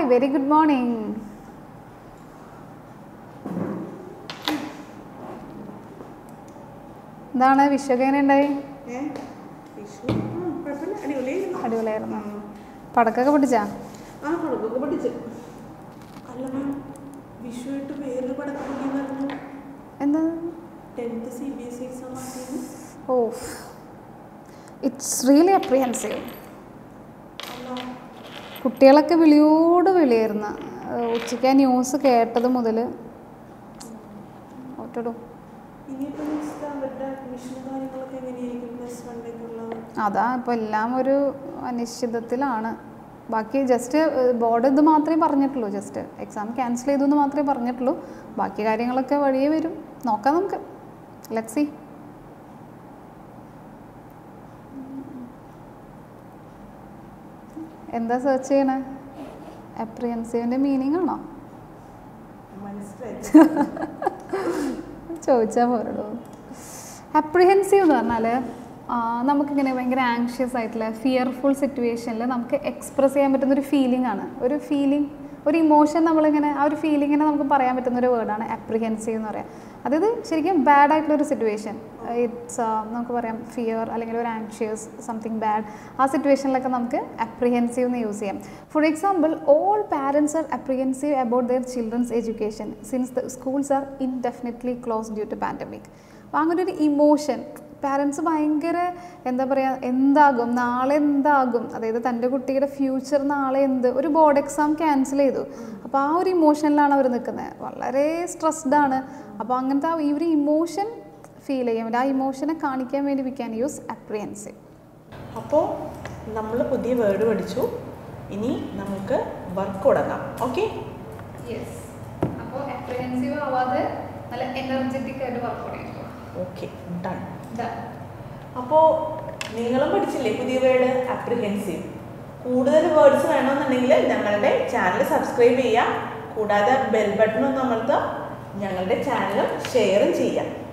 Very good morning എന്താണ് വിഷുവൊക്കെ എങ്ങനെ ഉണ്ടായി ഏ? വിഷു ആ, കുഴപ്പമില്ല അടിപൊളിയായിരുന്നു അടിപൊളിയായിരുന്നു പടക്കൊക്കെ പൊട്ടിച്ചാ ആ പടക്കൊക്കെ പഠിച്ചു അല്ല മാം വിഷുവായിട്ട് വേറൊരു പടക്കം പൊട്ടിയെന്നായിരുന്നു എന്താ tenth C B S exam ആക്കിയത് ഓ ഇറ്റ്സ് റിയലി അപ്രിഹെൻസീവ് അല്ല കുട്ടികളൊക്കെ വിളിയോട് വിളിയായിരുന്നു ഏഹ് ഉച്ചയ്ക്ക് ആ ന്യൂസ് കേട്ടത് മുതൽ ഒറ്റടോ ഇനിയിപ്പോൾ നെക്സ്റ്റ് അവരുടെ അഡ്മിഷനും കാര്യങ്ങളൊക്കെ എങ്ങനെയായിരിക്കും പ്ലസ് വണ്ണിലേക്കുള്ള അതാ ഇപ്പോൾ എല്ലാം ഒരു അനിശ്ചിതത്തിലാണ് ബാക്കി ജസ്റ്റ് ബോർഡ് ഇത് മാത്രമേ പറഞ്ഞിട്ടുള്ളൂ ജസ്റ്റ് എക്സാം ക്യാൻസൽ ചെയ്തു എന്ന് മാത്രമേ പറഞ്ഞിട്ടുള്ളൂ ബാക്കി കാര്യങ്ങളൊക്കെ വഴിയേ വരും നോക്കാം നമുക്ക് ലെറ്റ് സി എന്താ സെർച്ച് ചെയ്യണേ അപ്രിയൻസീവിൻ്റെ മീനിങ് ആണോ മനസ്സിലായി ചോദിച്ചാൽ പോരടോ അപ്രിഹെൻസീവ് എന്ന് പറഞ്ഞാൽ നമുക്കിങ്ങനെ ഭയങ്കര ആങ്ഷ്യസ് ആയിട്ടുള്ള ഫിയർഫുൾ സിറ്റുവേഷനിൽ നമുക്ക് എക്സ്പ്രസ് ചെയ്യാൻ പറ്റുന്ന ഒരു ഫീലിംഗ് ആണ് ഒരു ഫീലിംഗ് ഒരു ഇമോഷൻ നമ്മളിങ്ങനെ ആ ഒരു ഫീലിങ്ങിനെ നമുക്ക് പറയാൻ പറ്റുന്ന ഒരു വേർഡാണ് അപ്രിഹെൻസീവ് എന്ന് പറയാം അതായത് ശരിക്കും ബാഡ് ആയിട്ടുള്ള ഒരു സിറ്റുവേഷൻ ഇറ്റ്സ് നമുക്ക് പറയാം ഫിയർ അല്ലെങ്കിൽ ഒരു ആങ്ഷ്യസ് സംതിങ് ബാഡ് ആ സിറ്റുവേഷനിലൊക്കെ നമുക്ക് അപ്രിഹെൻസീവ് എന്ന് യൂസ് ചെയ്യാം for example all parents are apprehensive about their children's education since the schools are indefinitely close due to pandemic അപ്പോൾ അങ്ങനെ ഒരു ഇമോഷൻ പാരൻസ് ഭയങ്കര എന്താ പറയുക എന്താകും നാളെ എന്താകും അതായത് തൻ്റെ കുട്ടിയുടെ ഫ്യൂച്ചർ നാളെ എന്ത് ഒരു ബോർഡ് എക്സാം ക്യാൻസൽ ചെയ്തു അപ്പോൾ ആ ഒരു ഇമോഷനിലാണ് അവർ നിൽക്കുന്നത് വളരെ സ്ട്രെസ്ഡ് ആണ് അപ്പോൾ അങ്ങനത്തെ ആ ഈ ഒരു ഇമോഷൻ ഫീൽ ചെയ്യാൻ വേണ്ടി ആ ഇമോഷനെ കാണിക്കാൻ വേണ്ടി വി ക്യാൻ യൂസ് അപ്രിയൻസീവ് അപ്പോൾ നമ്മൾ പുതിയ വേർഡ് പഠിച്ചു ഇനി നമുക്ക് വർക്ക് തുടങ്ങാം ഓക്കെ യെസ് അപ്പോൾ അപ്രിയൻസീവ് ആവാതെ നല്ല എനർജറ്റിക് ആയിട്ട് വർക്ക് ചെയ്യാം ഓക്കെ ഡൺ അപ്പോൾ നിങ്ങളും പഠിച്ചില്ലേ പുതിയ വേർഡ് അപ്രിഹെൻസീവ് കൂടുതൽ വേർഡ്സ് വേണമെന്നുണ്ടെങ്കിൽ ഞങ്ങളുടെ ചാനൽ സബ്സ്ക്രൈബ് ചെയ്യാം കൂടാതെ ബെൽ ബട്ടൺ ഒന്ന് അമർത്താം ഞങ്ങളുടെ ചാനലും ഷെയറും ചെയ്യാം